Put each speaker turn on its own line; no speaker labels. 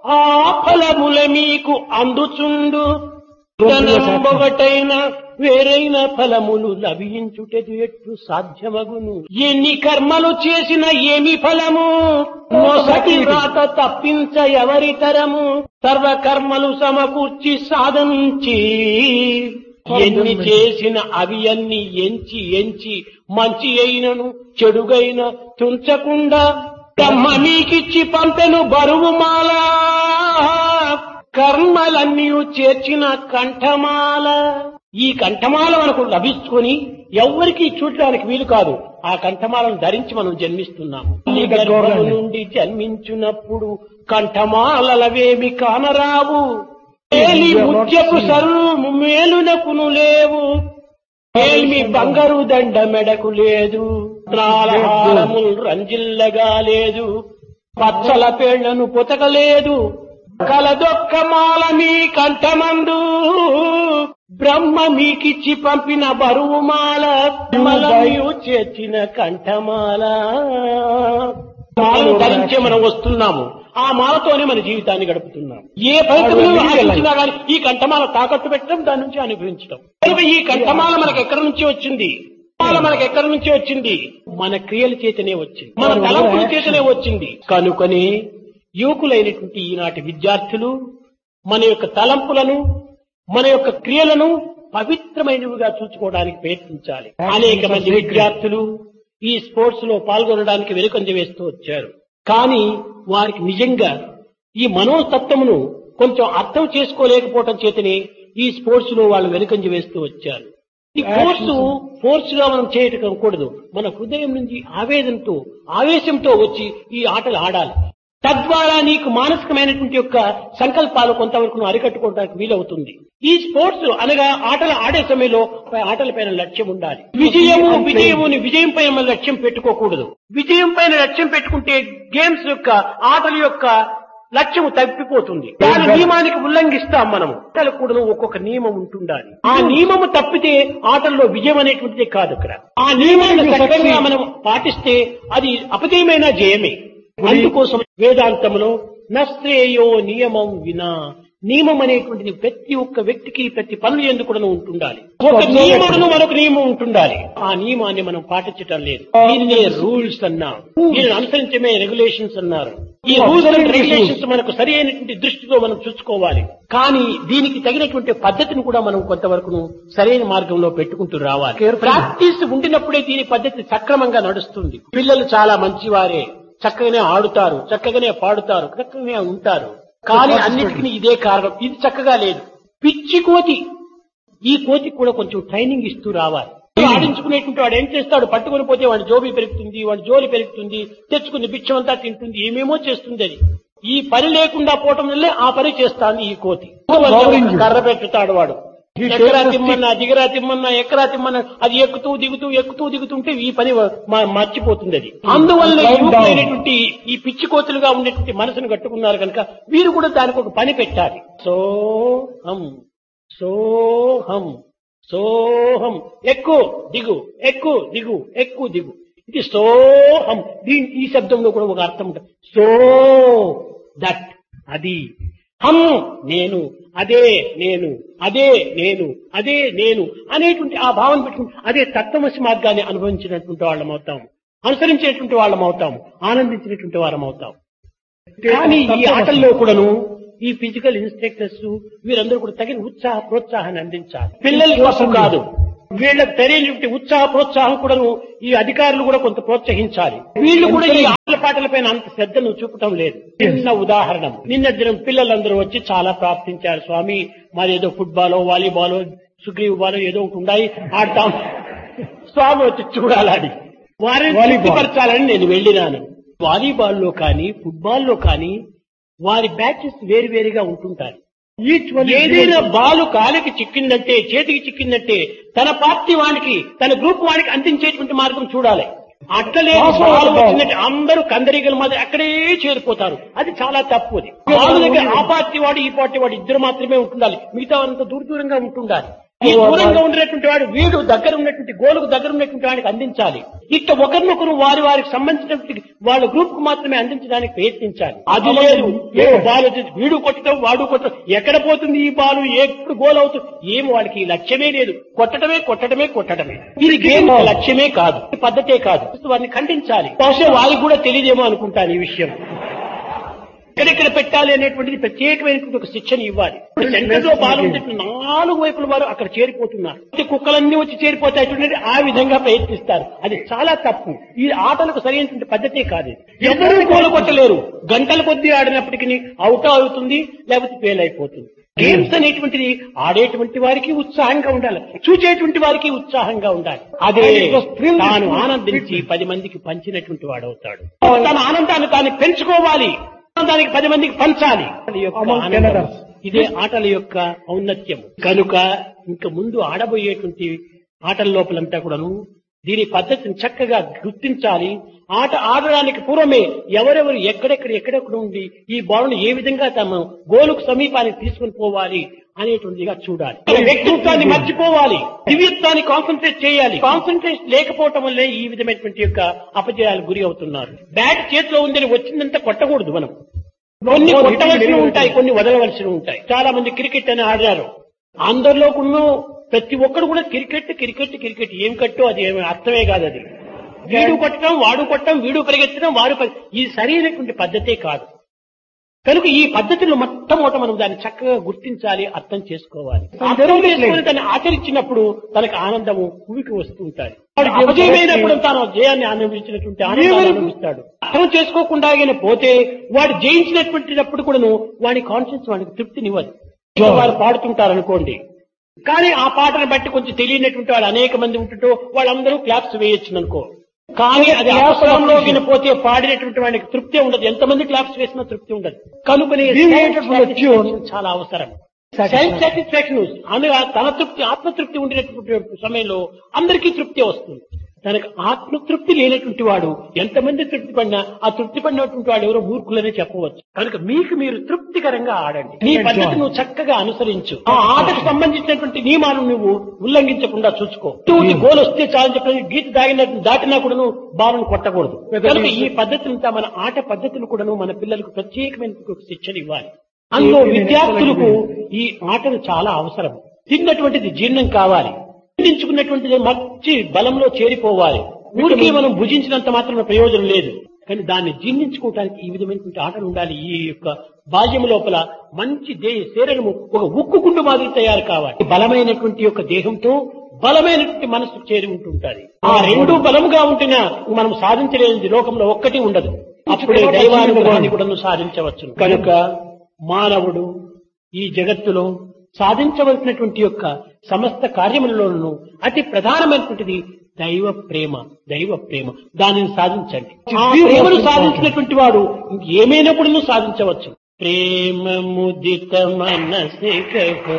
ఆ ఫలముల మీకు అందుచుండు ఒకటైన వేరైన ఫలములు లభించుటది ఎట్లు సాధ్యమగును ఎన్ని కర్మలు చేసిన ఏమి ఫలము మొసటి రాత తప్పించ ఎవరి తరము సర్వ కర్మలు సమకూర్చి సాధించి ఎన్ని చేసిన అవి అన్ని ఎంచి ఎంచి మంచి అయినను చెడుగైన తుంచకుండా బ్రహ్మ మీకిచ్చి పంపెను బరువు మాలా కర్మలన్నీ చేర్చిన కంఠమాల ఈ కంఠమాల మనకు లభించుకొని ఎవ్వరికీ చూడడానికి వీలు కాదు ఆ కంఠమాలను ధరించి మనం జన్మిస్తున్నాము ఈ గర్భము నుండి జన్మించినప్పుడు కంఠమాలవేమి కానరావు మేలి ముత్యపు సర్వము మేలునకును లేవు ఏమి బంగారు దండ మెడకు లేదు త్రాలహారములు రంజిల్లగా లేదు పచ్చల పేళ్లను పొతకలేదు కలదొక్క మాల మీ కంఠమందు బ్రహ్మ మీకిచ్చి పంపిన బరువు మాల మలయు చేర్చిన కంఠమాల మాలను ధరించే మనం వస్తున్నాము ఆ మాలతోనే మన జీవితాన్ని గడుపుతున్నాం ఏ ఫలితములను ఆశించినా కానీ ఈ కంఠమాల తాకట్టు పెట్టడం దాని నుంచి అనుభవించడం కనుక ఈ కంఠమాల మనకు ఎక్కడి నుంచి వచ్చింది మాల మనకు ఎక్కడి నుంచి వచ్చింది మన క్రియల చేతనే వచ్చింది మన తలంపుల చేతనే వచ్చింది కనుకనే యువకులైనటువంటి ఈనాటి విద్యార్థులు మన యొక్క తలంపులను మన యొక్క క్రియలను పవిత్రమైనవిగా చూసుకోవడానికి ప్రయత్నించాలి అనేక మంది విద్యార్థులు ఈ స్పోర్ట్స్ లో పాల్గొనడానికి వెనుకంజ వేస్తూ వచ్చారు కానీ వారికి నిజంగా ఈ మనోతత్వమును కొంచెం అర్థం చేసుకోలేకపోవటం చేతనే ఈ స్పోర్ట్స్ లో వాళ్ళు వెనుకంజ వేస్తూ వచ్చారు ఈ కోర్సు ఫోర్స్ గా మనం చేయటం కూడదు మన హృదయం నుంచి ఆవేదనతో ఆవేశంతో వచ్చి ఈ ఆటలు ఆడాలి తద్వారా నీకు మానసికమైనటువంటి యొక్క సంకల్పాలు కొంతవరకు నువ్వు అరికట్టుకోవడానికి వీలవుతుంది ఈ స్పోర్ట్స్ అనగా ఆటలు ఆడే సమయంలో ఆటల పైన లక్ష్యం ఉండాలి విజయము విజయముని విజయం పైన మన లక్ష్యం పెట్టుకోకూడదు విజయం పైన లక్ష్యం పెట్టుకుంటే గేమ్స్ యొక్క ఆటల యొక్క లక్ష్యము తప్పిపోతుంది దాని నియమానికి ఉల్లంఘిస్తాం మనము ఆటలు కూడా ఒక్కొక్క నియమం ఉంటుండాలి ఆ నియమము తప్పితే ఆటల్లో విజయం అనేటువంటిది కాదు అక్కడ ఆ నియమాన్ని సక్రమంగా మనం పాటిస్తే అది అపజయమైన జయమే అందుకోసం వేదాంతంలో నశ్రేయో నియమం వినా నియమం అనేటువంటిది ప్రతి ఒక్క వ్యక్తికి ప్రతి పనులు ఎందుకు కూడా ఉంటుండాలి ఒక నియమమును మరొక నియమం ఉంటుండాలి ఆ నియమాన్ని మనం పాటించటం లేదు దీనినే రూల్స్ అన్నాం దీనిని అనుసరించమే రెగ్యులేషన్స్ అన్నారు ఈ రూల్స్ అండ్ రెగ్యులేషన్స్ మనకు సరి అయినటువంటి దృష్టితో మనం చూసుకోవాలి కానీ దీనికి తగినటువంటి పద్ధతిని కూడా మనం కొంతవరకు సరైన మార్గంలో పెట్టుకుంటూ రావాలి ప్రాక్టీస్ ఉండినప్పుడే దీని పద్ధతి సక్రమంగా నడుస్తుంది పిల్లలు చాలా మంచివారే చక్కగానే ఆడుతారు చక్కగానే పాడుతారు చక్కగానే ఉంటారు కానీ అన్నిటికీ ఇదే కారణం ఇది చక్కగా లేదు పిచ్చి కోతి ఈ కోతికి కూడా కొంచెం ట్రైనింగ్ ఇస్తూ రావాలి ఆడించుకునేటువంటి వాడు ఏం చేస్తాడు పట్టుకొని పోతే వాడి జోబి పెరుగుతుంది వాడి జోలి పెరుగుతుంది తెచ్చుకుని బిచ్చమంతా తింటుంది ఏమేమో చేస్తుంది అది ఈ పని లేకుండా పోవటం వల్లే ఆ పని చేస్తాంది ఈ కోతి కర్ర పెట్టుతాడు వాడు ఎక్కరా తిమ్మన్నా దిగరా తిమ్మన్నా ఎక్కరా తిమ్మన్నా అది ఎక్కుతూ దిగుతూ ఎక్కుతూ దిగుతుంటే ఈ పని మ- మర్చిపోతుంది అది అందువల్ల యువకులైనటువంటి ఈ పిచ్చి కోతులుగా ఉండేటువంటి మనసును కట్టుకున్నారు కనుక వీరు కూడా దానికి ఒక పని పెట్టాలి సోహం సోహం సోహం ఎక్కువ దిగు ఎక్కువ దిగు ఎక్కువ దిగు ఇది సోహం దీని ఈ శబ్దంలో కూడా ఒక అర్థం ఉంటుంది సో దట్ అది హం నేను అదే నేను అదే నేను అదే నేను అనేటువంటి ఆ భావన పెట్టుకుని అదే తత్వమసి మార్గాన్ని అనుభవించినటువంటి వాళ్ళం అవుతాం అనుసరించేటువంటి వాళ్ళం అవుతాం ఆనందించినటువంటి వారం అవుతాం కానీ ఈ ఆటల్లో కూడాను ఈ ఫిజికల్ ఇన్స్ట్రక్టర్స్ వీరందరూ కూడా తగిన ఉత్సాహ ప్రోత్సాహాన్ని అందించాలి పిల్లల కోసం కాదు వీళ్ళకి తెలియని ఉత్సాహ ప్రోత్సాహం కూడాను ఈ అధికారులు కూడా కొంత ప్రోత్సహించాలి వీళ్ళు కూడా ఈ ఆటల పాటల పైన అంత శ్రద్ధను చూపటం లేదు చిన్న ఉదాహరణ నిన్న దినం పిల్లలందరూ వచ్చి చాలా ప్రార్థించారు స్వామి మాది ఏదో ఫుట్బాల్ వాలీబాల్ సుగ్రీవ్ బాల్ ఏదో ఒకటి ఉన్నాయి ఆడతాం స్వామి వచ్చి చూడాలని వారిని తృప్తిపరచాలని నేను వెళ్ళినాను వాలీబాల్లో కానీ ఫుట్బాల్లో కానీ వారి బ్యాచెస్ వేరువేరుగా ఉంటుంటారు ఏదైనా బాలు కాలికి చిక్కిందంటే చేతికి చిక్కిందంటే తన పార్టీ వానికి తన గ్రూప్ వానికి అందించేటువంటి మార్గం చూడాలి అట్లనే బాలు వచ్చినట్టు అందరూ కందరీగల మాదిరి అక్కడే చేరిపోతారు అది చాలా తప్పు అది బాలు దగ్గర ఆ పార్టీ వాడు ఈ పార్టీ వాడు ఇద్దరు మాత్రమే ఉంటుండాలి మిగతా అంత దూర దూరంగా ఉంటుండాలి ఈ దూరంగా ఉండేటువంటి వాడు వీడు దగ్గర ఉన్నటువంటి గోలుకు దగ్గర ఉన్నటువంటి వాడికి అందించాలి ఇట్లా ఒకరినొకరు వారి వారికి సంబంధించినటువంటి వాళ్ళ గ్రూప్ కు మాత్రమే అందించడానికి ప్రయత్నించాలి అది లేదు ఏ బాల్ వచ్చేసి వీడు కొట్టడం వాడు కొట్టడం ఎక్కడ పోతుంది ఈ బాలు ఎప్పుడు గోల్ అవుతుంది ఏం వాడికి లక్ష్యమే లేదు కొట్టడమే కొట్టడమే కొట్టడమే ఇది గేమ్ లక్ష్యమే కాదు ఇది పద్ధతే కాదు వారిని ఖండించాలి బహుశా వారికి కూడా తెలియదేమో అనుకుంటాను ఈ విషయం ఎక్కడెక్కడ పెట్టాలి అనేటువంటిది ప్రత్యేకమైనటువంటి ఒక శిక్షణ ఇవ్వాలి ఇప్పుడు సెంటర్ లో బాగుంటే నాలుగు వైపుల వారు అక్కడ చేరిపోతున్నారు అయితే కుక్కలన్నీ వచ్చి చేరిపోతాయి చూడండి ఆ విధంగా ప్రయత్నిస్తారు అది చాలా తప్పు ఈ ఆటలకు సరైనటువంటి పద్ధతే కాదు ఇది. ఎవరూ గోలు కొట్టలేరు గంటల కొద్దీ ఆడినప్పటికీ అవుట్ అవుతుంది లేకపోతే ఫెయిల్ అయిపోతుంది గేమ్స్ అనేటువంటిది ఆడేటువంటి వారికి ఉత్సాహంగా ఉండాలి చూచేటువంటి వారికి ఉత్సాహంగా ఉండాలి అదే తాను ఆనందించి పది మందికి పంచినటువంటి వాడవుతాడు తన ఆనందాన్ని తాను పెంచుకోవాలి ఆనందానికి పది మందికి పంచాలి ఆటల యొక్క
Among
ఆనందం.
Canadians.
ఇదే ఆటల యొక్క ఔన్నత్యం కనుక ఇంక ముందు ఆడబోయేటువంటి ఆటల లోపలంతా కూడాను దీని పద్ధతిని చక్కగా గుర్తించాలి ఆట ఆడడానికి పూర్వమే ఎవరెవరు ఎక్కడెక్కడ ఎక్కడెక్కడ ఉండి ఈ బాలుని ఏ విధంగా తమ గోలుకు సమీపానికి తీసుకుని పోవాలి అనేటువంటిదిగా చూడాలి వ్యక్తిత్వాన్ని మర్చిపోవాలి దివ్యత్వాన్ని కాన్సన్ట్రేట్ చేయాలి కాన్సన్ట్రేట్ లేకపోవటం వల్లే ఈ విధమైనటువంటి యొక్క అపజయాలకు గురి అవుతున్నారు బ్యాట్ చేతిలో ఉందని వచ్చిందంతా కొట్టకూడదు మనం కొన్ని కొట్టవలసి ఉంటాయి కొన్ని వదలవలసి ఉంటాయి చాలా మంది క్రికెట్ అని ఆడారు అందరిలో ఉన్న ప్రతి ఒక్కరు కూడా క్రికెట్ క్రికెట్ క్రికెట్ ఏం కట్టో అది ఏమి అర్థమే కాదు అది వీడు కొట్టడం వాడు కొట్టడం వీడు పరిగెత్తడం వాడు పరి- ఇది సరైనటువంటి పద్ధతే కాదు కనుక ఈ పద్ధతిలో మొట్టమొదట మనం దాన్ని చక్కగా గుర్తించాలి అర్థం చేసుకోవాలి అర్థం చేసుకుని దాన్ని ఆచరించినప్పుడు తనకు ఆనందము భూమికి వస్తూ ఉంటాయి వాడు అపజయమైనప్పుడు తాను జయాన్ని అనుభవించినటువంటి ఆనందాన్ని అనుభవిస్తాడు అర్థం చేసుకోకుండా ఆయన పోతే వాడు జయించినటువంటిప్పుడు కూడాను వాడి కాన్షియన్స్ వాడికి తృప్తినివ్వదు వారు పాడుతుంటారు అనుకోండి కానీ ఆ పాటను బట్టి కొంచెం తెలియనటువంటి వాళ్ళు అనేక మంది ఉంటుంటో వాళ్ళందరూ క్లాప్స్ వేయొచ్చు అనుకో కానీ అది అవసరంలోకి పోతే పాడినటువంటి వాడికి తృప్తి ఉండదు ఎంతమంది క్లాప్స్ వేసినా తృప్తి ఉండదు కనుకనే
Deviated from the tune.
చాలా అవసరం సెల్ఫ్ సాటిస్ఫాక్షన్ అనగా తన తృప్తి ఆత్మతృప్తి ఉండేటటువంటి సమయంలో అందరికీ తృప్తి వస్తుంది తనకు ఆత్మతృప్తి లేనటువంటి వాడు ఎంతమంది తృప్తి పడినా ఆ తృప్తి పడినటువంటి వాడు ఎవరో మూర్ఖులనే చెప్పవచ్చు కనుక మీకు మీరు తృప్తికరంగా ఆడండి నీ పద్ధతి నువ్వు చక్కగా అనుసరించు ఆ ఆటకు సంబంధించినటువంటి నియమాలను నువ్వు ఉల్లంఘించకుండా చూసుకో తూటి గోల్ వస్తే చాలని చెప్పి గీత దాగినట్టు దాటినా కూడా నువ్వు బాలను కొట్టకూడదు కనుక ఈ పద్ధతిని మన ఆట పద్ధతులు కూడాను మన పిల్లలకు ప్రత్యేకమైన ఒక శిక్షణ ఇవ్వాలి అందులో విద్యార్థులకు ఈ ఆటలు చాలా అవసరం తిన్నటువంటిది జీర్ణం కావాలి జీర్ణించుకున్నటువంటిది మంచి బలంలో చేరిపోవాలి ఊరికి మనం భుజించినంత మాత్రం ప్రయోజనం లేదు కానీ దాన్ని జీర్ణించుకోవటానికి ఈ విధమైనటువంటి ఆటలు ఉండాలి ఈ యొక్క బాల్యం లోపల మంచి దే శరీరము ఒక ఉక్కు గుండు మాదిరి తయారు కావాలి బలమైనటువంటి యొక్క దేహంతో బలమైనటువంటి మనసు చేరి ఉంటుంటారు ఆ రెండు బలముగా ఉంటేనే మనం సాధించలేనిది లోకంలో ఒక్కటి ఉండదు అప్పుడే దైవానుగ్రహాన్ని కూడా సాధించవచ్చు కనుక మానవుడు ఈ జగత్తులో సాధించవలసినటువంటి యొక్క సమస్త కార్యములలోనూ అతి ప్రధానమైనటువంటిది దైవ ప్రేమ దైవ ప్రేమ దానిని సాధించండి ఆ ప్రేమను సాధించినటువంటి వాడు ఏమైనప్పుడు సాధించవచ్చు ప్రేమ ముదిత మనసిక